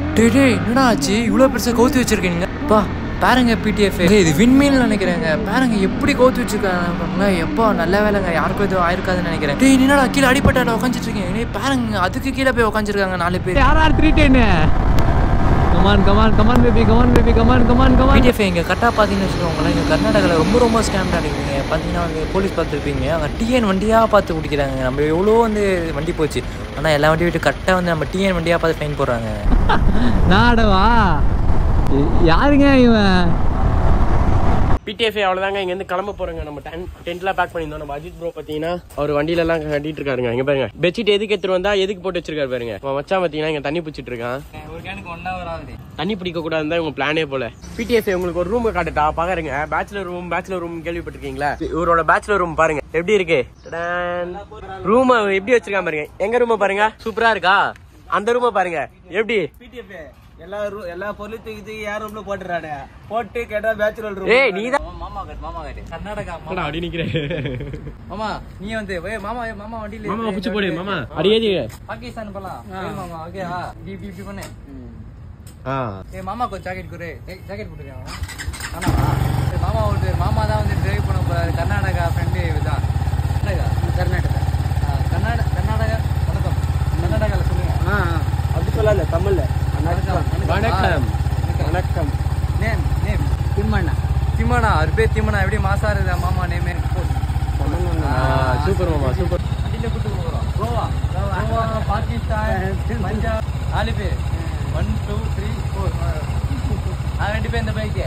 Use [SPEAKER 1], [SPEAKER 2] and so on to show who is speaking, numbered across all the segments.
[SPEAKER 1] டேய் டேய் என்னடா ஆச்சு இவ்வளோ பெருசாக கவுத்து வச்சிருக்கீங்க பா பாருங்க பிடிஎஃப் இது விண்மீன் நினைக்கிறேங்க பாருங்க எப்படி கவுத்து வச்சிருக்காங்க பாருங்க எப்போ நல்ல வேலைங்க யாருக்கும் எதுவும் ஆயிருக்காதுன்னு நினைக்கிறேன் டேய் என்னடா கீழே அடிப்பட்டால உட்காந்துட்டு இருக்கீங்க டேய் பாருங்க அதுக்கு கீழே போய் உட்காந்துருக்காங்க நாலு பேர்
[SPEAKER 2] யார் யார் த்ரீ டென்னு come on come on come on baby come on baby come on come on come on
[SPEAKER 1] PDF இங்கே கரெக்டாக பார்த்தீங்கன்னு வச்சுக்கோங்களேன் இங்கே கர்நாடகாவில் ரொம்ப ரொம்ப ஸ்கேம் நடக்குதுங்க பார்த்தீங்கன்னா வந்து போலீஸ் பார்த்துருப்பீங்க அங்கே டிஎன் வண்டியாக பார்த்து பிடிக்கிறாங்க நம்ம எவ்வளோ வந்து வண்டி போச்சு ஆனால் எல்லா வண்டியும் விட்டு கரெக்டாக வந்து நம்ம டிஎன் வண்டியாக பார்த்து ஃபைன் போடுறாங்க
[SPEAKER 2] நாடவா யாருங்க இவன்
[SPEAKER 3] பிடிஎஃப்ஐ அவ்வளோதாங்க இங்கேருந்து கிளம்ப போறோங்க நம்ம டென் டென்ட்லாம் பேக் பண்ணியிருந்தோம் நம்ம அஜித் ப்ரோ பார்த்தீங்கன்னா அவர் வண்டியில எல்லாம் கட்டிட்டு இருக்காருங்க இங்க பாருங்க பெட்ஷீட் எதுக்கு எடுத்துட்டு வந்தா எதுக்கு போட்டு வச்சிருக்காரு பாருங்க அவன் மச்சான் பார்த்தீங்கன்னா இங்க தண்ணி பிடிச்சிட்டு இருக்கான்
[SPEAKER 1] ஒரு கேனுக்கு ஒன் ஹவர் ஆகுது
[SPEAKER 3] தண்ணி பிடிக்க கூடாது தான் உங்க பிளானே போல பிடிஎஃப் உங்களுக்கு ஒரு ரூம் காட்டுட்டா பாருங்க பேச்சுலர் ரூம் பேச்சுலர் ரூம் கேள்விப்பட்டிருக்கீங்களா இவரோட பேச்சுலர் ரூம் பாருங்க எப்படி இருக்கு ரூம் எப்படி வச்சிருக்கான் பாருங்க எங்க ரூம் பாருங்க சூப்பரா இருக்கா அந்த ரூம் பாருங்க எப்படி
[SPEAKER 4] எல்லா ரூ- எல்லா பொருளையும் தூக்கி தூக்கி யார் ரூம்ல போட்டுறானே போட்டு கேட்டா பேச்சுலர் ரூம்
[SPEAKER 3] ஏய் நீதான்
[SPEAKER 1] மாமா கட்டு மாமா கட்டு கர்நாடகா
[SPEAKER 3] என்னடா அப்படி நிக்கிறேன்
[SPEAKER 1] மாமா நீ வந்து ஏய் மாமா ஏய் மாமா வண்டியில
[SPEAKER 3] மாமா புடிச்சு போடு மாமா அடி ஏதி
[SPEAKER 1] பாகிஸ்தான் போலாம் ஏய் மாமா ஓகேவா இப்படி இப்படி இப்படி பண்ணு
[SPEAKER 3] ஆ
[SPEAKER 1] ஏய் மாமா கொஞ்சம் ஜாக்கெட் குரு ஏய் ஜாக்கெட் போட்டுருக்காங்க ஆனாவா ஏய் மாமா வந்து மாமா தான் வந்து டிரைவ் பண்ண போறாரு கர்நாடகா ஃப்ரெண்டு இதுதான் கர்நாடகா கர்நாடகா ஆ, கர்நாடகா கர்நாடகா வணக்கம் கர்நாடகால சொல்லுங்க
[SPEAKER 4] அப்படி சொல்லல தமிழ்ல
[SPEAKER 1] வணக்கம்
[SPEAKER 3] வணக்கம் வணக்கம்
[SPEAKER 1] நேம் நேம் திம்மண்ணா திம்மண்ணா அவர் பேர் திம்மண்ணா எப்படி மாசா இருக்குதா மாமா நேமே
[SPEAKER 3] சூப்பர் மாமா சூப்பர்
[SPEAKER 1] வண்டியில கூட்டு போகிறோம் கோவா கோவா பாகிஸ்தான் பஞ்சாப் நாலு பேர் ஒன் டூ த்ரீ ஃபோர் நான் ரெண்டு பேர் இந்த பைக்கு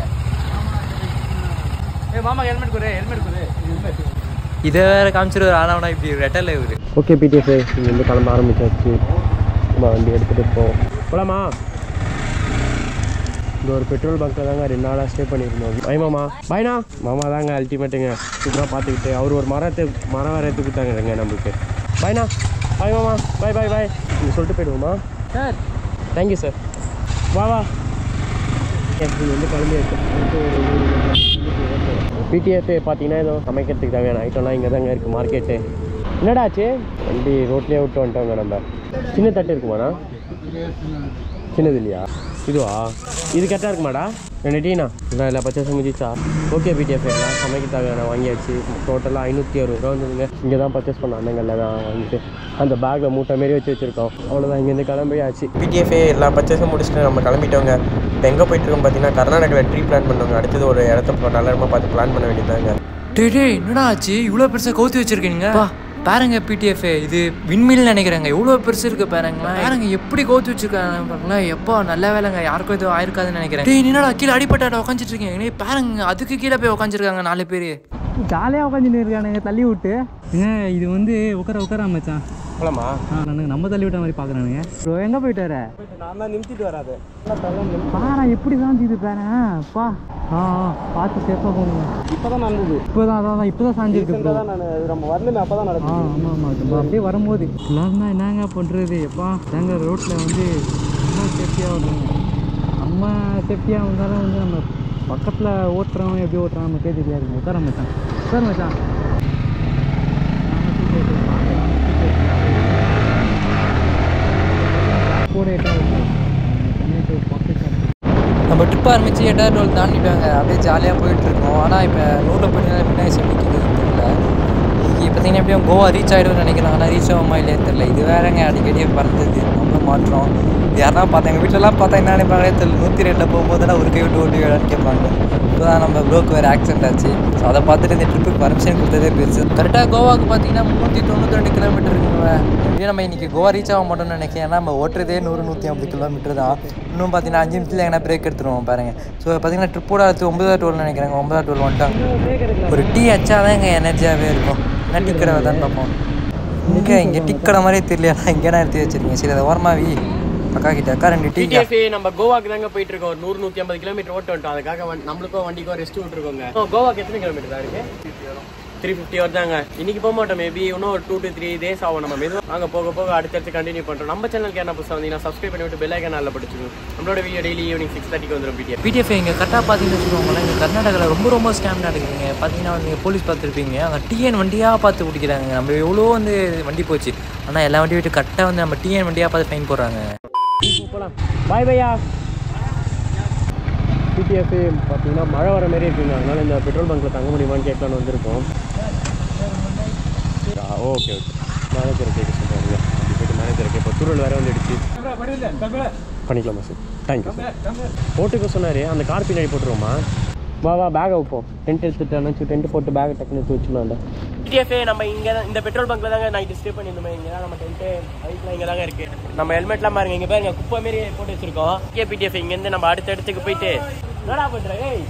[SPEAKER 1] ஏ மாமா ஹெல்மெட் கொடு ஹெல்மெட் கொடு இதை வேற காமிச்சிருவாரு ஆனவனா இப்படி ரெட்டல இவரு
[SPEAKER 3] ஓகே பிடிஎஃப் இங்கே வந்து கிளம்ப ஆரம்பிச்சாச்சு நம்ம வண்டி எடுத்துகிட்டு போவோம் போலாமா இந்த ஒரு பெட்ரோல் பங்க்கில் தாங்க ரெண்டு நாளாக ஸ்டே பண்ணியிருந்தோம் பை மாமா பாய்னா மாமா தாங்க அல்டிமேட்டுங்க சூப்பராக பார்த்துக்கிட்டு அவர் ஒரு மரத்தை மரம் வர எடுத்துக்கிட்டாங்க நம்மளுக்கு பாய்னா பாய் மாமா பாய் பாய் பாய் நீங்கள் சொல்லிட்டு போயிடுவோமா
[SPEAKER 1] சார்
[SPEAKER 3] தேங்க்யூ சார் வா வா இது வந்து கிளம்பி பிடிஎஃப் பார்த்தீங்கன்னா ஏதோ சமைக்கிறதுக்கு தேவையான ஐட்டம்லாம் இங்கே தாங்க இருக்குது மார்க்கெட்டு என்னடாச்சு வண்டி ரோட்லேயே விட்டு வந்துட்டோங்க நம்ம சின்ன தட்டு இருக்குமாண்ணா சின்னது இல்லையா இதுவா இது கரெக்டாக இருக்குமாடா ரெண்டு டீனா இதான் எல்லா பர்ச்சேஸும் முடிச்சா ஓகே பிடிஎஃப் எல்லாம் சமைக்க தேவையான வாங்கியாச்சு டோட்டலாக ஐநூற்றி அறுபது ரூபா வந்துருங்க இங்கே தான் பர்ச்சேஸ் பண்ண அண்ணங்களில் தான் வாங்கிட்டு அந்த பேக்கில் மூட்டை மாரி வச்சு வச்சுருக்கோம் அவ்வளோதான் இங்கேருந்து கிளம்பியாச்சு பிடிஎஃப் எல்லா பர்ச்சேஸும் முடிச்சுட்டு நம்ம கிளம்பிட்டோங்க இப்போ எங்கே போயிட்டுருக்கோம் பார்த்தீங்கன்னா கர்நாடகாவில் ட்ரீ பிளான் பண்ணுவாங்க அடுத்தது ஒரு இடத்த நல்ல இடமா பார்த்து பிளான் பண்ண வேண்டியதாங்க
[SPEAKER 1] டேய் டேய் என்னடா ஆச்சு இவ்வளோ பெருசாக கவுத்து வச்சிருக்கீங்க பா பாருங்க பிடிஎஃப் இது விண்மில் நினைக்கிறேங்க எவ்வளோ பெருசு இருக்கு பாருங்களேன் பாருங்க எப்படி கவுத்து வச்சிருக்காங்க பாருங்களேன் எப்போ நல்ல வேலைங்க யாருக்கும் எதுவும் ஆயிருக்காதுன்னு நினைக்கிறேன் டேய் என்னடா கீழே அடிப்பட்டால உட்காந்துட்டு இருக்கீங்க டேய் பாருங்க அதுக்கு கீழே போய் உட்காந்துருக்காங்க நாலு பேர்
[SPEAKER 2] ஜாலியாக உட்காந்துட்டு இருக்கானுங்க தள்ளி விட்டு ஏங்க இது வந்து உட்கார உட்கார மச்சான்
[SPEAKER 3] போலாமா
[SPEAKER 2] ஆ நானுங்க நம்ம தள்ளி விட்ட மாதிரி பார்க்குறானுங்க ப்ரோ எங்கே போயிட்டாரு
[SPEAKER 4] நான் தான் நிமித்திட்டு வராது
[SPEAKER 2] பாரா எப்படி சாஞ்சிது பாரு பா ஆ ஆ, பார்த்து சேஃபாக போகணுங்க
[SPEAKER 4] இப்பதான் நடந்தது
[SPEAKER 2] இப்போ தான் அதான் இப்போ தான் சாஞ்சிருக்கு ப்ரோ
[SPEAKER 4] தான் நான் நம்ம வரணுமே அப்பதான்
[SPEAKER 2] ஆ
[SPEAKER 4] நடக்கும்
[SPEAKER 2] ஆமாம் ஆமாம் நம்ம அப்படியே வரும்போது எல்லாருமே என்னங்க பண்ணுறது எப்பா நாங்கள் ரோட்டில் வந்து இன்னும் சேஃப்டியாக வரணும் நம்ம சேஃப்டியாக வந்தாலும் வந்து நம்ம பக்கத்தில் ஓட்டுறவன் எப்படி ஓட்டுறான் நமக்கே தெரியாது உட்கார மச்சான் உட்கார மச்சான் கூட
[SPEAKER 1] நம்ம ட்ரிப் ஆரம்பிச்சு எட்டாவது டோல் தாண்டிட்டாங்க அப்படியே ஜாலியாக போயிட்டு இருக்கோம் ஆனால் இப்போ ரோட்டில் போயிட்டு பின்னாடி செட் நிற்கிறது தெரியல இன்னைக்கு பார்த்தீங்கன்னா எப்படியும் கோவா ரீச் ஆகிடும்னு நினைக்கிறேன் ஆனால் ரீச் ஆகுமா இல்லையான்னு தெரியல இது வேறங்க அடிக்கடி பறந்தது நம்மளும் மாற்றோம் இது யாருன்னா பார்த்தா எங்கள் வீட்டிலலாம் பார்த்தா என்ன நினைப்பாங்களே தெரியல நூற்றி ரெண்டில் போகும்போதெல்லாம் ஒரு கை விட்டு ஓட்டி விடான்னு கேட்பாங்க இப்போ தான் நம்ம ப்ரோக்கு வேறு ஆக்சிடென்ட் ஆச்சு ஸோ அதை பார்த்துட்டு இந்த ட்ரிப்புக்கு பர்மிஷன் கொடுத்ததே பெருசு கரெக்டாக கோவாக்கு பார்த்தீங்கன்னா முந்நூற்றி தொண்ணூற்றி ரெண்டு கிலோமீட்டர் இருக்குங்க எப்படியும் நம்ம இன்னைக்கு கோவா ரீச் ஆக மாட்டோம்னு நினைக்கிறேன் ஏன்னா நம்ம ஓட்டுறதே நூறு நூற்றி ஐம்பது கிலோமீட்டர் தான் இன்னும் பார்த்தீங்கன்னா அஞ்சு நிமிஷத்தில் எங்கன்னா பிரேக் எடுத்துருவோம் பாருங்க ஸோ பார்த்தீங்கன்னா ட்ரிப்போட அடுத்து ஒன்பதாவது டோல் நினைக்கிறேங்க ஒன்பதாவது டோல் வந்துட்டாங்க ஒரு டீ அச்சா தான் எங்கள் எனர்ஜியாகவே இருக்கும் என்ன டீ கடை தான் பார்ப்போம் இங்கே இங்கே டீ கடை மாதிரியே தெரியல இங்கே தான் எடுத்து வச்சிருக்கீங்க சரி அதை ஓரமா வி அக்கா கிட்ட அக்கா ரெண்டு டீ
[SPEAKER 3] பிடிஎஃப் நம்ம கோவாக்கு தாங்க போயிட்டு இருக்கோம் ஒரு நூறு நூத்தி ஐம்பது கிலோமீட்டர் ஓட்டு வந்துட்டோம் அதுக்காக வண்டி- நம்மளுக்கும் வண்டிக்கும் ரெஸ்ட் விட்டுருக்கோங்க ஓ, கோவாக்கு எத்தனை கிலோமீட்டர் தான் இருக்கு த்ரீ ஃபிஃப்டி வருதாங்க இன்னைக்கு போக மாட்டோம் மேபி இன்னும் ஒரு டூ டு த்ரீ டேஸ் ஆகும் நம்ம மெதுவாக நாங்கள் போக போக அடுத்தடுத்து கண்டினியூ பண்ணுறோம் நம்ம சேனலுக்கு என்ன புதுசாக வந்தீங்கன்னா சப்ஸ்கிரைப் பண்ணி விட்டு பெல் ஐக்கன் நல்ல படிச்சுக்கோங்க நம்மளோட வீடியோ டெய்லி ஈவினிங் சிக்ஸ் தேர்ட்டிக்கு வந்துடும் பிடிஎஃப்
[SPEAKER 1] பிடிஎஃப் இங்கே கரெக்டாக பார்த்தீங்கன்னு வச்சுக்கோங்களேன் இங்கே கர்நாடகாவில் ரொம்ப ரொம்ப ஸ்கேம் நடக்குதுங்க பார்த்தீங்கன்னா நீங்கள் போலீஸ் பார்த்துருப்பீங்க அங்கே டிஎன் வண்டியாக பார்த்து பிடிக்கிறாங்க நம்ம எவ்வளோ வந்து வண்டி போச்சு ஆனால் எல்லா வண்டியும் விட்டு கரெக்டாக வந்து நம்ம டிஎன் வண்டியாக பார்த்து ஃபைன் போடுறாங்க
[SPEAKER 3] போகலாம் பாய் பையா பிடிஎஃப் பார்த்தீங்கன்னா மழை வர மாதிரி இருக்குங்க அதனால இந்த பெட்ரோல் பங்க்கில் தங்க முடியுமான்னு கேட்கலான்னு வந்திருக்கோம் ஓகே ஓகே மேனேஜரை கேட்க சொல்கிறாங்க அப்படி போயிட்டு மேனேஜரை கேட்போம் துருள் வேறு வந்துடுச்சு பண்ணிக்கலாமா சார் தேங்க்யூ சார் போட்டுக்க சொன்னார் அந்த கார் பின்னாடி போட்டுருவோமா வா வா பேகை வைப்போம் டென்ட் எடுத்துட்டு டென்ட் போட்டு பேக் டக்குன்னு எடுத்து வச்சுக்கலாம்டா டிஎஃப்ஏ நம்ம இங்கே தான் இந்த பெட்ரோல் பங்க்ல தாங்க நைட்டு ஸ்டே பண்ணியிருந்தோம் இங்கே தான் நம்ம டென்ட்டு பைக்லாம் இங்கே தாங்க இருக்கு நம்ம ஹெல்மெட்லாம் பாருங்க இங்கே பாருங்க குப்பை மாரி போட்டு வச்சிருக்கோம் கேபிடிஎஃப் இங்கேருந்து நம்ம அடுத்த இடத்துக்கு போயிட்டு என்னடா பண்ற ஏய்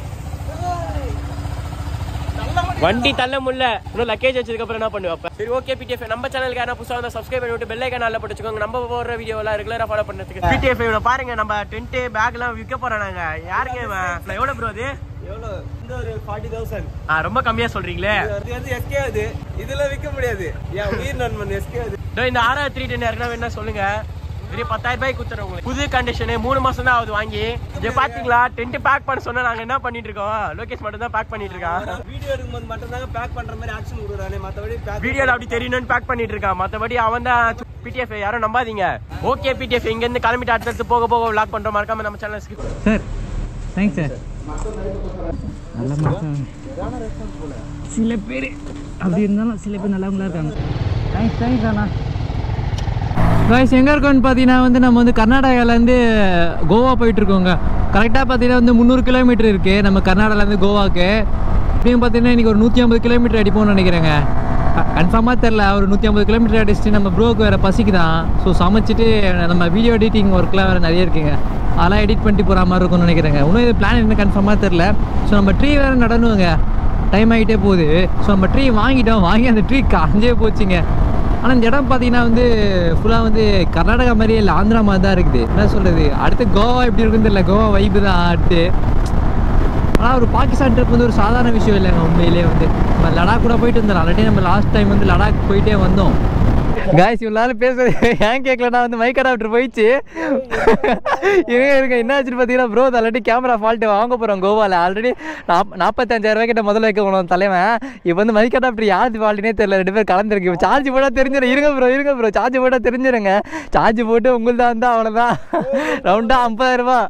[SPEAKER 3] வண்டி தள்ள முடியல இன்னும் லக்கேஜ் வச்சதுக்கு அப்புறம் என்ன பண்ணுவேன் சரி ஓகே பிடிஎஃப் நம்ம சேனலுக்கு யாரா புதுசாக வந்து சப்ஸ்கிரைப் பண்ணி விட்டு பெல் ஐக்கான் நல்லா போட்டுக்கோங்க நம்ம போடுற வீடியோ எல்லாம் ரெகுலரா ஃபாலோ பண்ணுறதுக்கு பிடிஎஃப் பாருங்க நம்ம டென்ட் பேக் எல்லாம் விற்க போறோம் நாங்க யாருங்க இவன் எவ்வளவு ப்ரோ அது
[SPEAKER 4] எவ்வளோ இந்த ஒரு ஃபார்ட்டி தௌசண்ட்
[SPEAKER 3] ஆ, ரொம்ப கம்மியா சொல்றீங்களே
[SPEAKER 4] இது வந்து எஸ்கே அது இதுல விற்க முடியாது என் உயிர் நண்பன் எஸ்கே அது
[SPEAKER 3] இதோ இந்த ஆறாவது த்ரீ டென் யாருன்னா வேணா சொல்லுங்க பெரிய பத்தாயிரம் ரூபாய்க்கு கொடுத்துறேன் உங்களுக்கு புது கண்டிஷனு மூணு மாசம் தான் ஆகுது வாங்கி இங்க பாத்தீங்களா டென்ட் பேக் பண்ண சொன்னா நாங்க என்ன பண்ணிட்டு இருக்கோம் லோகேஷ் மட்டும் தான் பேக் பண்ணிட்டு இருக்கான்
[SPEAKER 4] வீடியோ எடுக்கும்போது மட்டும் தாங்க பேக் பண்ற மாதிரி ஆக்ஷன் கொடுக்குறானே மற்றபடி பேக்
[SPEAKER 3] வீடியோல அப்படி தெரியணும்னு பேக் பண்ணிட்டு இருக்கான் மத்தபடி அவன் தான் பிடிஎஃப் யாரும் நம்பாதீங்க ஓகே பிடிஎஃப் இங்க இருந்து கிளம்பிட்டு அடுத்தடுத்து போக போக விளாக் பண்றோம் மறக்காம நம்ம channel skip
[SPEAKER 2] sir thanks sir நல்ல மனுஷன் சில பேர் அப்படி இருந்தாலும் சில பேர் நல்லவங்களா இருக்காங்க தேங்க்ஸ் தேங்க்ஸ் அண்ணா காய்ஸ் எங்கே இருக்கோம்னு பார்த்தீங்கன்னா வந்து நம்ம வந்து கர்நாடகாலேருந்து கோவா போயிட்டுருக்கோங்க கரெக்டாக பார்த்தீங்கன்னா வந்து முந்நூறு கிலோமீட்டர் இருக்குது நம்ம கர்நாடகாலேருந்து கோவாக்கு இப்படியும் பார்த்தீங்கன்னா இன்றைக்கி ஒரு நூற்றி ஐம்பது கிலோமீட்டர் அடிப்போம்னு நினைக்கிறேங்க கன்ஃபார்மாக தெரில ஒரு நூற்றி ஐம்பது கிலோமீட்டர் அடிச்சுட்டு நம்ம ப்ரோக்கு வேறு பசிக்கு தான் ஸோ சமைச்சிட்டு நம்ம வீடியோ எடிட்டிங் ஒர்க்லாம் வேறு நிறைய இருக்குங்க அதெல்லாம் எடிட் பண்ணிட்டு போகிற மாதிரி இருக்கும்னு நினைக்கிறேங்க இன்னும் இது பிளான் என்ன கன்ஃபார்மாக தெரில ஸோ நம்ம ட்ரீ வேறு நடணுங்க டைம் ஆகிட்டே போகுது ஸோ நம்ம ட்ரீ வாங்கிட்டோம் வாங்கி அந்த ட்ரீ காஞ்சே போச்சுங்க ஆனால் இந்த இடம் பார்த்தீங்கன்னா வந்து ஃபுல்லாக வந்து கர்நாடகா மாதிரியே இல்லை ஆந்திரா மாதிரி தான் இருக்குது என்ன சொல்கிறது அடுத்து கோவா எப்படி இருக்குன்னு தெரியல கோவா வைப்பு தான் அடுத்து ஆனால் ஒரு பாகிஸ்தான் ட்ரிப் வந்து ஒரு சாதாரண விஷயம் இல்லைங்க உண்மையிலேயே வந்து நம்ம லடாக் கூட போயிட்டு வந்தோம் ஆல்ரெடி நம்ம லாஸ்ட் டைம் வந்து லடாக் போயிட்டே வந்தோம் காய்ஸ் இவ்வளோ நாள் பேசுறது ஏன் கேட்கலன்னா வந்து மைக் அடாப்டர் போயிடுச்சு இருங்க இருங்க என்ன ஆச்சுன்னு பார்த்தீங்கன்னா ப்ரோ ஆல்ரெடி கேமரா ஃபால்ட்டு வாங்க போகிறோம் கோவாவில் ஆல்ரெடி நாப் நாற்பத்தஞ்சாயிரம் ரூபாய் கிட்ட முதல்ல வைக்க போனோம் தலைவன் இப்போ வந்து மைக் அடாப்டர் யாருக்கு ஃபால்ட்டுனே தெரியல ரெண்டு பேர் கலந்துருக்கு இப்போ சார்ஜ் போட்டால் தெரிஞ்சிடும் இருங்க ப்ரோ இருங்க ப்ரோ சார்ஜ் போட்டால் தெரிஞ்சிருங்க சார்ஜ் போட்டு உங்களுக்கு தான் வந்தால் அவ்வளோதான் ரவுண்டாக ஐம்பதாயிரம் ரூபா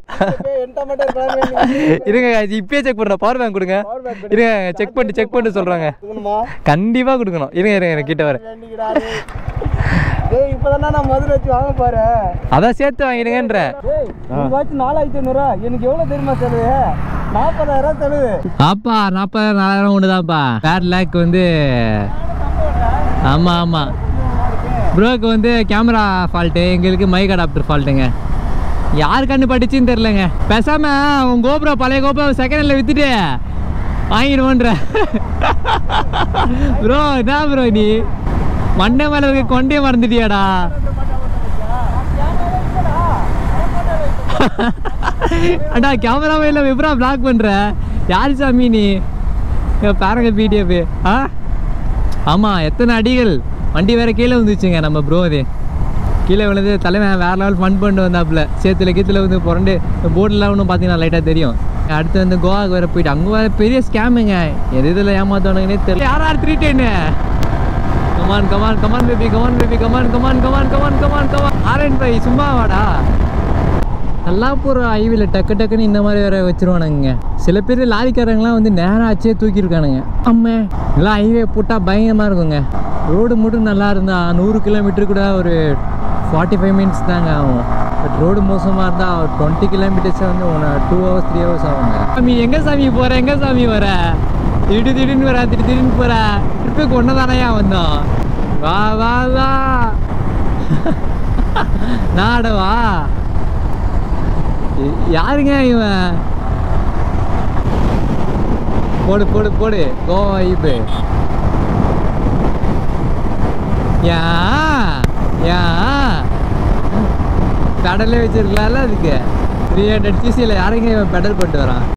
[SPEAKER 2] இருங்க guys, இப்பயே செக் பண்ணுறோம் பவர் பேங்க் கொடுங்க இருங்க செக் பண்ணிட்டு செக் பண்ணிட்டு சொல்கிறாங்க கண்டிப்பாக கொடுக்கணும் இருங்க இருங்க இருங்க, கிட்ட வரேன்
[SPEAKER 4] டேய் இப்பதானே நான் மதுரை வச்சு வாங்க போறேன்
[SPEAKER 2] அதான் சேர்த்து வாங்கிடுங்கன்ற
[SPEAKER 4] டேய் வாட்ச் நாலாயிரத்தி ஐநூறுவா எனக்கு எவ்வளவு தெரியுமா செலவு நாற்பதாயிரம் செலவு
[SPEAKER 2] ஆப்பா நாற்பதாயிரம் நாலாயிரம் ஒன்று தான்ப்பா பேட் லேக் வந்து ஆமாம் ஆமாம் ப்ரோக்கு வந்து கேமரா ஃபால்ட்டு எங்களுக்கு மைக் அடாப்டர் ஃபால்ட்டுங்க யார் கண்ணு படிச்சுன்னு தெரிலங்க பேசாம உன் கோபுரா பழைய கோபுரா செகண்ட் ஹேண்டில் வித்துட்டு வாங்கிடுவோன்ற ப்ரோ என்ன ப்ரோ நீ மண்டை மேலே இருக்க கொண்டே மறந்துட்டியாடா அடா கேமரா மேல எப்படா பிளாக் பண்ற யார் சாமி நீ இங்க பாருங்க பிடிஎஃப் ஆ ஆமாம் எத்தனை அடிகள் வண்டி வேற கீழே வந்துச்சுங்க நம்ம ப்ரோ இது கீழே விழுந்து தலைவன் வேற லெவல் ஃபன் பண்ணிட்டு வந்தாப்புல சேத்துல கீத்துல வந்து புரண்டு போர்டெலாம் ஒன்றும் பார்த்தீங்கன்னா லைட்டாக தெரியும் அடுத்து வந்து கோவாக்கு வேற போயிட்டு அங்கே வேற பெரிய ஸ்கேமுங்க எது இதில் ஏமாத்தானுங்கன்னே தெரியல யார் யார் த்ரீ டென்னு come on come on come on baby come on baby come on come on come on come on come on come on ஆரன் பை சும்மா வாடா நல்லாப்பூர் ஐவியில் டக்கு டக்குன்னு இந்த மாதிரி வேற வச்சிருவானுங்க சில பேர் லாரிக்காரங்களாம் வந்து நேராக ஆச்சே தூக்கியிருக்கானுங்க அம்மே இதெல்லாம் ஹைவே போட்டால் பயங்கரமாக இருக்குங்க ரோடு மட்டும் நல்லா இருந்தா நூறு கிலோமீட்டர் கூட ஒரு ஃபார்ட்டி ஃபைவ் மினிட்ஸ் தாங்க ஆகும் பட் ரோடு மோசமாக இருந்தால் டுவெண்ட்டி கிலோமீட்டர்ஸ் வந்து ஒன்று டூ ஹவர்ஸ் த்ரீ ஹவர்ஸ் ஆகுங்க சாமி எங்கே சாமி போகிற எங்கே சாமி வர திடீர் திடீர்னு வர திடீர் திடீர்னு போகிற ட்ரிப்புக்கு ஒன்று தானையா வந்தோம் வா வா வா நாடவா யா- யாருங்க இவன் போடு போடு போடு கோவா ஐப்பு யா யா பெடலே வச்சிருக்கலாம்ல அதுக்கு த்ரீ ஹண்ட்ரட் சிசியில் யாருங்க இவன் பெடல் பண்ணிட்டு வரான்